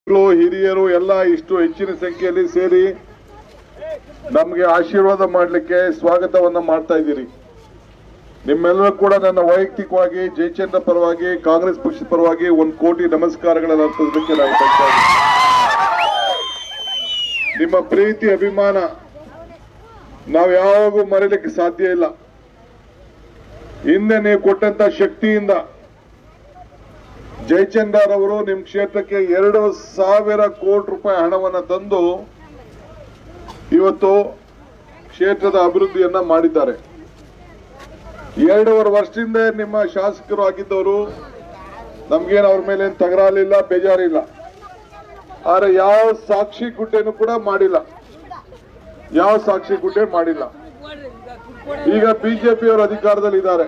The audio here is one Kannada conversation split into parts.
ಮಕ್ಕಳು ಹಿರಿಯರು ಎಲ್ಲ ಇಷ್ಟು ಹೆಚ್ಚಿನ ಸಂಖ್ಯೆಯಲ್ಲಿ ಸೇರಿ ನಮಗೆ ಆಶೀರ್ವಾದ ಮಾಡಲಿಕ್ಕೆ ಸ್ವಾಗತವನ್ನ ಮಾಡ್ತಾ ಇದ್ದೀರಿ ನಿಮ್ಮೆಲ್ಲರೂ ಕೂಡ ನನ್ನ ವೈಯಕ್ತಿಕವಾಗಿ ಜಯಚಂದ್ರ ಪರವಾಗಿ ಕಾಂಗ್ರೆಸ್ ಪಕ್ಷದ ಪರವಾಗಿ ಒಂದು ಕೋಟಿ ನಮಸ್ಕಾರಗಳನ್ನು ಅರ್ಪಿಸಲಿಕ್ಕೆ ನಾನು ಬಯಸ್ತಾ ಇದ್ದೀನಿ. ನಿಮ್ಮ ಪ್ರೀತಿ ಅಭಿಮಾನ ನಾವು ಯಾವಾಗೂ ಮರೀಲಿಕ್ಕೆ ಸಾಧ್ಯ ಇಲ್ಲ ಹಿಂದೆ ನೀವು ಕೊಟ್ಟಂತ ಶಕ್ತಿಯಿಂದ ಜಯಚಂದ್ರ ಅವರು ನಿಮ್ ಕ್ಷೇತ್ರಕ್ಕೆ ಎರಡು ಸಾವಿರ ಕೋಟಿ ರೂಪಾಯಿ ಹಣವನ್ನ ತಂದು ಇವತ್ತು ಕ್ಷೇತ್ರದ ಅಭಿವೃದ್ಧಿಯನ್ನ ಮಾಡಿದ್ದಾರೆ ಎರಡೂವರೆ ವರ್ಷದಿಂದ ನಿಮ್ಮ ಶಾಸಕರು ಆಗಿದ್ದವರು ನಮ್ಗೇನು ಅವ್ರ ಮೇಲೆ ಏನ್ ತಗರಾಲಿಲ್ಲ ಬೇಜಾರಿಲ್ಲ ಆದ್ರೆ ಯಾವ ಸಾಕ್ಷಿ ಗುಡ್ಡೆನೂ ಕೂಡ ಮಾಡಿಲ್ಲ ಯಾವ ಸಾಕ್ಷಿ ಗುಡ್ಡೆ ಮಾಡಿಲ್ಲ ಈಗ ಬಿಜೆಪಿ ಅವರು ಅಧಿಕಾರದಲ್ಲಿ ಇದ್ದಾರೆ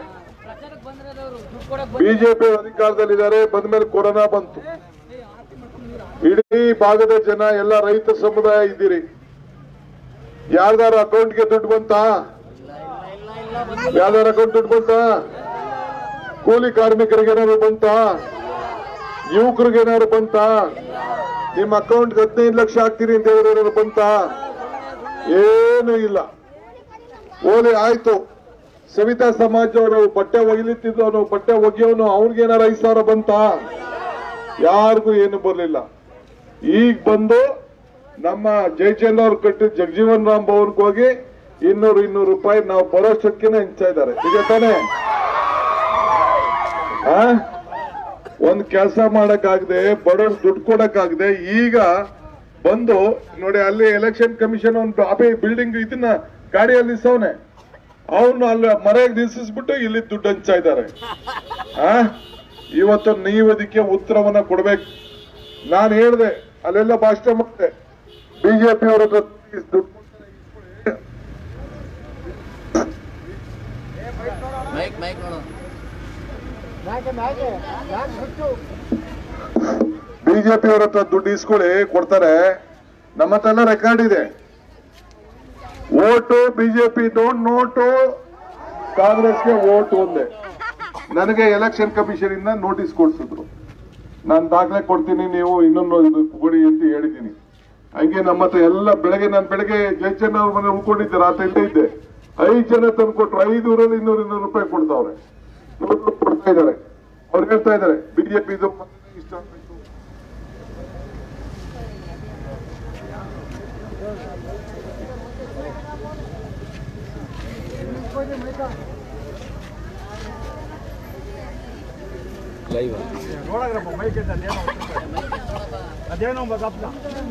ಬಿಜೆಪಿ ಅಧಿಕಾರದಲ್ಲಿದ್ದಾರೆ ಬಂದ್ಮೇಲೆ ಕೊರೋನಾ ಬಂತು ಇಡೀ ಭಾಗದ ಜನ ಎಲ್ಲ ರೈತ ಸಮುದಾಯ ಇದ್ದೀರಿ ಯಾರ್ದಾರ ಅಕೌಂಟ್ಗೆ ದುಡ್ಡು ಬಂತಾ ಯಾರ್ದಾರ ಅಕೌಂಟ್ ದುಡ್ಡು ಬಂತಾ ಕೂಲಿ ಕಾರ್ಮಿಕರಿಗೆ ಏನಾದ್ರು ಬಂತಾ ಯುವಕರಿಗೆ ಏನಾದ್ರು ಬಂತಾ ನಿಮ್ಮ ಅಕೌಂಟ್ಗೆ ಹದಿನೈದು ಲಕ್ಷ ಹಾಕ್ತೀನಿ ಅಂತ ಹೇಳಿದ್ರೆ ಏನಾದ್ರು ಬಂತಾ ಏನು ಇಲ್ಲ ಓಲಿ ಆಯ್ತು ಸವಿತಾ ಸಮಾಜ ಅವರು ಬಟ್ಟೆ ಒಗಿಲಿತ್ತಿದ್ದವನು ಬಟ್ಟೆ ಒಗೆಯೋನು ಅವ್ನಿಗೇನಾರ ಐದು ಸಾವಿರ ಬಂತ ಯಾರಿಗೂ ಏನು ಬರಲಿಲ್ಲ ಈಗ ಬಂದು ನಮ್ಮ ಜಯಚಂದ್ರ ಅವ್ರು ಕಟ್ಟಿ ಜಗಜೀವನ್ ರಾಮ್ ಭವನ್ಗೆ ಹೋಗಿ ಇನ್ನೂರು ಇನ್ನೂರು ರೂಪಾಯಿ ನಾವು ಬರೋಷ್ಟಕ್ಕಿನ ಹಂಚ್ತಾ ಇದ್ದಾರೆ ಈಗ ತಾನೇ ಆ ಒಂದ್ ಕೆಲಸ ಮಾಡಕ್ಕಾಗದೆ ಬಡವ್ರು ದುಡ್ಡು ಕೊಡಕ್ಕಾಗದೆ ಈಗ ಬಂದು ನೋಡಿ ಅಲ್ಲಿ ಎಲೆಕ್ಷನ್ ಕಮಿಷನ್ ಒಂದು ಅಬೇ ಬಿಲ್ಡಿಂಗ್ ಇದನ್ನ ಗಾಡಿಯಲ್ಲಿ ಸವನೆ ಅವನು ಅಲ್ಲಿ ಮರೆಗೆ ನಿಲ್ಲಿಸ್ಬಿಟ್ಟು ಇಲ್ಲಿ ದುಡ್ಡು ಹಂಚ್ತಾ ಇದ್ದಾರೆ ಆ ಇವತ್ತು ನೀವು ಅದಕ್ಕೆ ಉತ್ತರವನ್ನ ಕೊಡ್ಬೇಕು ನಾನು ಹೇಳ್ದೆ ಅಲ್ಲೆಲ್ಲ ಭಾಷಣ ಮಾಡಿದೆ ಬಿಜೆಪಿ ಅವರ ಹತ್ರ ದುಡ್ಡು ಮೈಕ್ ಮೈಕ್ ನೋಡು ಬಿಜೆಪಿ ಅವ್ರ ಹತ್ರ ದುಡ್ಡು ಇಸ್ಕೊಳ್ಳಿ ಕೊಡ್ತಾರೆ ನಮ್ಮ ಹತ್ರ ಎಲ್ಲ ರೆಕಾರ್ಡ್ ಇದೆ ಓಟು ಬಿಜೆಪಿ ನೋಟು ಕಾಂಗ್ರೆಸ್ಗೆ ಓಟ್ ಒಂದೇ ನನಗೆ ಎಲೆಕ್ಷನ್ ಕಮಿಷನ್ ಇಂದ ನೋಟಿಸ್ ಕೊಡ್ಸಿದ್ರು ನಾನು ದಾಖಲೆ ಕೊಡ್ತೀನಿ ನೀವು ಇನ್ನೊಂದು ಇದು ಕೊಡಿ ಅಂತ ಹೇಳಿದ್ದೀನಿ ಹಂಗೆ ನಮ್ಮ ಹತ್ರ ಎಲ್ಲ ಬೆಳಗ್ಗೆ ನಾನು ಬೆಳಗ್ಗೆ ಜಯಚಂದ್ರ ಅವ್ರ ಮನೆ ಉಳ್ಕೊಂಡಿದ್ದೆ ರಾತ್ರಿ ಇಲ್ಲೇ ಇದ್ದೆ ಐದು ಜನ ತಂದು ಕೊಟ್ರು ಐದೂರಲ್ಲಿ ಇನ್ನೂರು ಇನ್ನೂರು ರೂಪಾಯಿ ಕೊಡ್ತಾವ್ರೆ ದುಡ್ಡು ಕೊಡ್ತಾ ಇದ್ದಾರೆ ಅವ್ರು ಹೇಳ್ತಾ ಇದ್ದಾರೆ ಬಿಜೆಪಿ ಇದು ಇಷ್ಟ ಆಗ್ಬೇಕು. ಲೈವ್ ನೋಡಗ್ರಪ್ಪ ಮೈಕ್ ಇದ್ದ ಅದೇನೋ ಅದೇನೋ ಗಪ್ಪ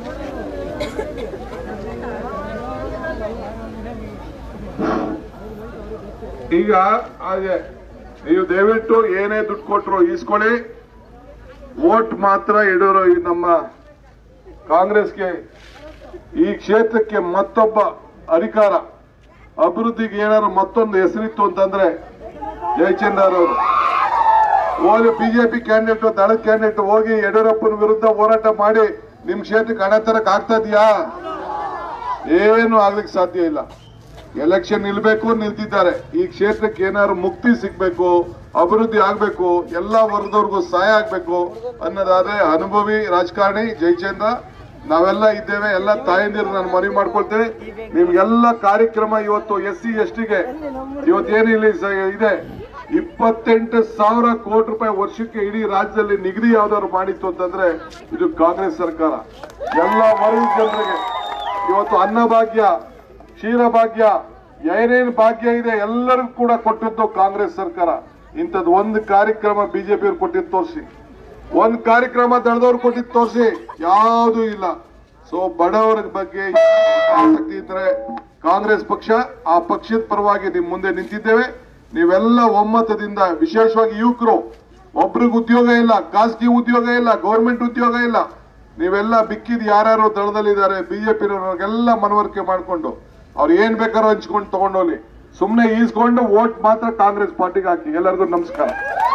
ಈಗ ಹಾಗೆ ನೀವು ದಯವಿಟ್ಟು ಏನೇ ದುಡ್ಡು ಕೊಟ್ರು ಈಸ್ಕೊಳ್ಳಿ ವೋಟ್ ಮಾತ್ರ ಇಡೋರು ಈ ನಮ್ಮ ಕಾಂಗ್ರೆಸ್ಗೆ ಈ ಕ್ಷೇತ್ರಕ್ಕೆ ಮತ್ತೊಬ್ಬ ಅಧಿಕಾರ ಅಭಿವೃದ್ಧಿಗೆ ಏನಾದ್ರು ಮತ್ತೊಂದು ಹೆಸರಿತ್ತು ಅಂತಂದ್ರೆ ಜಯಚಂದ್ರ ಅವರು ಹೋಗಿ ಬಿಜೆಪಿ ಕ್ಯಾಂಡಿಡೇಟ್ ದಳದ ಕ್ಯಾಂಡಿಡೇಟ್ ಹೋಗಿ ಯಡಿಯೂರಪ್ಪನ ವಿರುದ್ಧ ಹೋರಾಟ ಮಾಡಿ ನಿಮ್ ಕ್ಷೇತ್ರಕ್ಕೆ ಹಣ ತರಕ್ ಆಗ್ತಾ ಇದೆಯಾ ಏನು ಆಗ್ಲಿಕ್ಕೆ ಸಾಧ್ಯ ಇಲ್ಲ ಎಲೆಕ್ಷನ್ ನಿಲ್ಬೇಕು ನಿಲ್ತಿದ್ದಾರೆ ಈ ಕ್ಷೇತ್ರಕ್ಕೆ ಏನಾದ್ರು ಮುಕ್ತಿ ಸಿಗ್ಬೇಕು ಅಭಿವೃದ್ಧಿ ಆಗ್ಬೇಕು ಎಲ್ಲಾ ವರ್ಗದವ್ರಿಗೂ ಸಹಾಯ ಆಗ್ಬೇಕು ಅನ್ನೋದಾದ್ರೆ ಅನುಭವಿ ರಾಜಕಾರಣಿ ಜಯಚಂದ್ರ ನಾವೆಲ್ಲ ಇದ್ದೇವೆ ಎಲ್ಲ ತಾಯಂದಿರು ನಾನು ಮರಿ ಮಾಡ್ಕೊಳ್ತೇವೆ ನಿಮ್ಗೆಲ್ಲ ಕಾರ್ಯಕ್ರಮ ಇವತ್ತು ಎಸ್ ಸಿ ಎಸ್ ಟಿಗೆ ಇವತ್ತೇನು ಇಲ್ಲಿ ಸ- ಇದೆ ಇಪ್ಪತ್ತೆಂಟು ಸಾವಿರ ಕೋಟಿ ರೂಪಾಯಿ ವರ್ಷಕ್ಕೆ ಇಡೀ ರಾಜ್ಯದಲ್ಲಿ ನಿಗದಿ ಯಾವ್ದಾದ್ರು ಮಾಡಿತ್ತು ಅಂತಂದ್ರೆ ಇದು ಕಾಂಗ್ರೆಸ್ ಸರ್ಕಾರ ಎಲ್ಲ ವರ್ಗದ ಜನರಿಗೆ ಇವತ್ತು ಅನ್ನಭಾಗ್ಯ ಕ್ಷೀರಭಾಗ್ಯ ಏನೇನು ಭಾಗ್ಯ ಇದೆ ಎಲ್ಲರಿಗೂ ಕೂಡ ಕೊಟ್ಟಿದ್ದು ಕಾಂಗ್ರೆಸ್ ಸರ್ಕಾರ ಇಂಥದ್ದು ಒಂದು ಕಾರ್ಯಕ್ರಮ ಬಿಜೆಪಿ ಅವ್ರು ಕೊಟ್ಟಿದ್ದು ತೋರಿಸಿ ಒಂದ್ ಕಾರ್ಯಕ್ರಮ ದಳದವ್ರು ಕೊಟ್ಟಿದ್ದು ತೋರಿಸಿ ಯಾವುದು ಇಲ್ಲ ಸೊ ಬಡವರ ಬಗ್ಗೆ ಆಸಕ್ತಿ ಇದ್ರೆ ಕಾಂಗ್ರೆಸ್ ಪಕ್ಷ ಆ ಪಕ್ಷದ ಪರವಾಗಿ ನಿಮ್ ಮುಂದೆ ನಿಂತಿದ್ದೇವೆ ನೀವೆಲ್ಲ ಒಮ್ಮತದಿಂದ ವಿಶೇಷವಾಗಿ ಯುವಕರು ಒಬ್ರಿಗೆ ಉದ್ಯೋಗ ಇಲ್ಲ ಖಾಸಗಿ ಉದ್ಯೋಗ ಇಲ್ಲ ಗೌರ್ಮೆಂಟ್ ಉದ್ಯೋಗ ಇಲ್ಲ ನೀವೆಲ್ಲ ಬಿಕ್ಕಿದ್ ಯಾರ್ಯಾರು ದಳದಲ್ಲಿದ್ದಾರೆ ಬಿಜೆಪಿನವ್ರಿಗೆಲ್ಲ ಮನವರಿಕೆ ಮಾಡ್ಕೊಂಡು ಅವ್ರು ಏನ್ ಬೇಕಾದ್ರೂ ಹಂಚ್ಕೊಂಡು ತಗೊಂಡೋಗ್ಲಿ ಸುಮ್ನೆ ಈಸ್ಕೊಂಡು ವೋಟ್ ಮಾತ್ರ ಕಾಂಗ್ರೆಸ್ ಪಾರ್ಟಿಗೆ ಹಾಕಿ ಎಲ್ಲರಿಗೂ ನಮಸ್ಕಾರ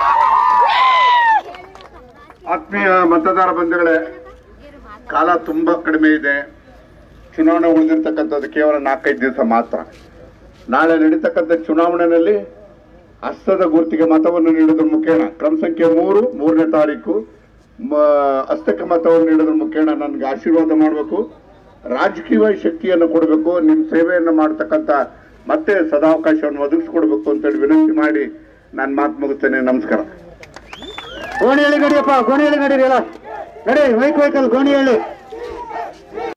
ಆತ್ಮೀಯ ಮತದಾರ ಬಂಧುಗಳೇ ಕಾಲ ತುಂಬಾ ಕಡಿಮೆ ಇದೆ ಚುನಾವಣೆ ಉಳಿದಿರ್ತಕ್ಕಂಥದ್ದು ಕೇವಲ ನಾಲ್ಕೈದು ದಿವಸ ಮಾತ್ರ ನಾಳೆ ನಡೀತಕ್ಕಂಥ ಚುನಾವಣೆಯಲ್ಲಿ ಹಸ್ತದ ಗುರುತಿಗೆ ಮತವನ್ನು ನೀಡುವುದರ ಮುಖೇನ ಕ್ರಮ ಸಂಖ್ಯೆ ಮೂರು ಮೂರನೇ ತಾರೀಕು ಮ- ಹಸ್ತಕ್ಕೆ ಮತವನ್ನು ನೀಡೋದ್ರ ಮುಖೇನ ನನ್ಗೆ ಆಶೀರ್ವಾದ ಮಾಡಬೇಕು ರಾಜಕೀಯ ಶಕ್ತಿಯನ್ನು ಕೊಡಬೇಕು ನಿಮ್ಮ ಸೇವೆಯನ್ನು ಮಾಡ್ತಕ್ಕಂಥ ಮತ್ತೆ ಸದಾವಕಾಶವನ್ನು ಒದಗಿಸ್ಕೊಡ್ಬೇಕು ಅಂತೇಳಿ ವಿನಂತಿ ಮಾಡಿ ನಾನು ಮಾತು ಮುಗಿಸ್ತೇನೆ ನಮಸ್ಕಾರ ಗೋಣಿಹಳ್ಳಿ ನಡಿಯಪ್ಪ ಗೋಣಿಹಳ್ಳಿ ನಡೀರಿ ಎಲ್ಲ ನಡಿ ಮೈಕ್ ವೆಹಿಕಲ್ ಗೋಣಿಹಳ್ಳಿ